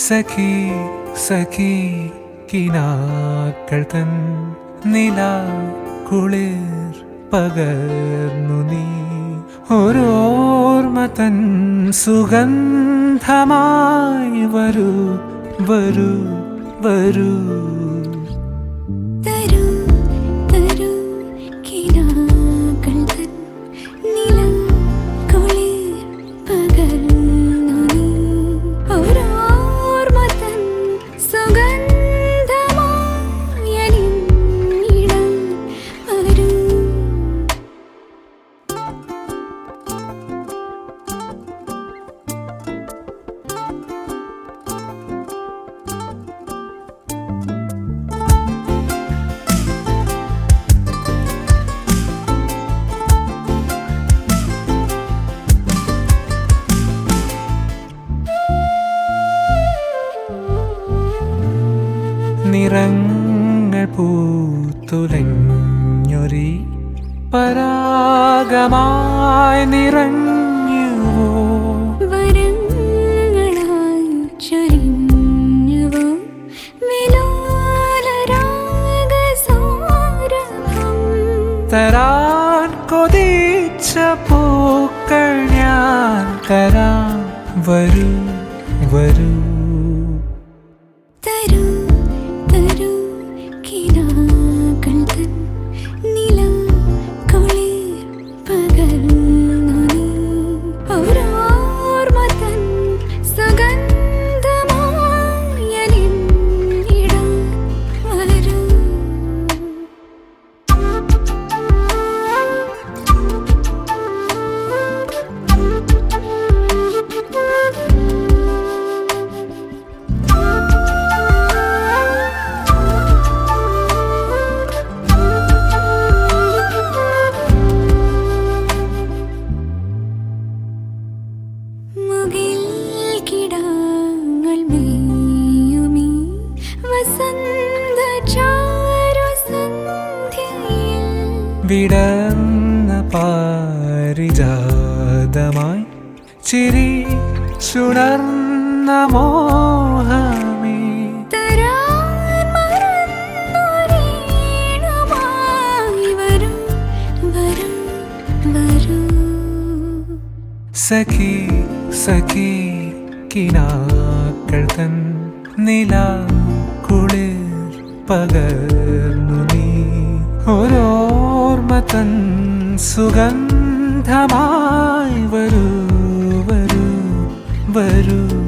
സഖി സഖി കിനാക്കൾ തൻ നില കുളിർ പകർന്നു നീ ഓരോർമ തൻ സുഗന്ധമായി വരൂ വരൂ വരൂ തരൂ തരൂ കിനാക്കൾ തൻ നിലം കുളിർ പകർന്നു നീ ഓരോർമ തൻ സുഗന്ധമായ നിന്നിടം വരൂ നിറങ്ങൾ പൂത്തുലഞ്ഞൊരി പരാഗമായി നിറഞ്ഞുവോ വരങ്ങളായി ചൊരിഞ്ഞുവോ വിലോലരാഗസാരഭം തരാൻ കൊതിച്ച പൂക്കൾ ഞാൻ തരാം വരൂ വരൂ തരൂ തരൂ കിനാക്കൾ തൻ നിലം കുളിർ പകർന്നു നീ ഓരോർമ തൻ സുഗന്ധമായ നിന്നിടം വരൂ മുകിൽ കിടാങ്ങൾ മേയുമീ വസന്ത ചാരു സന്ധ്യയിൽ വിടർന്ന പാരിജാതമായി ചിരി ചുണർന്ന മോഹമേ തരാൻ മറന്നൊരീണമായി വരൂ വരൂ വരൂ സഖി സഖി കിനാക്കൾ തൻ നില കുളിർ പകർന്നു നീ ഓരോർമ തൻ സുഗന്ധമായി വരൂ വരൂ വരൂ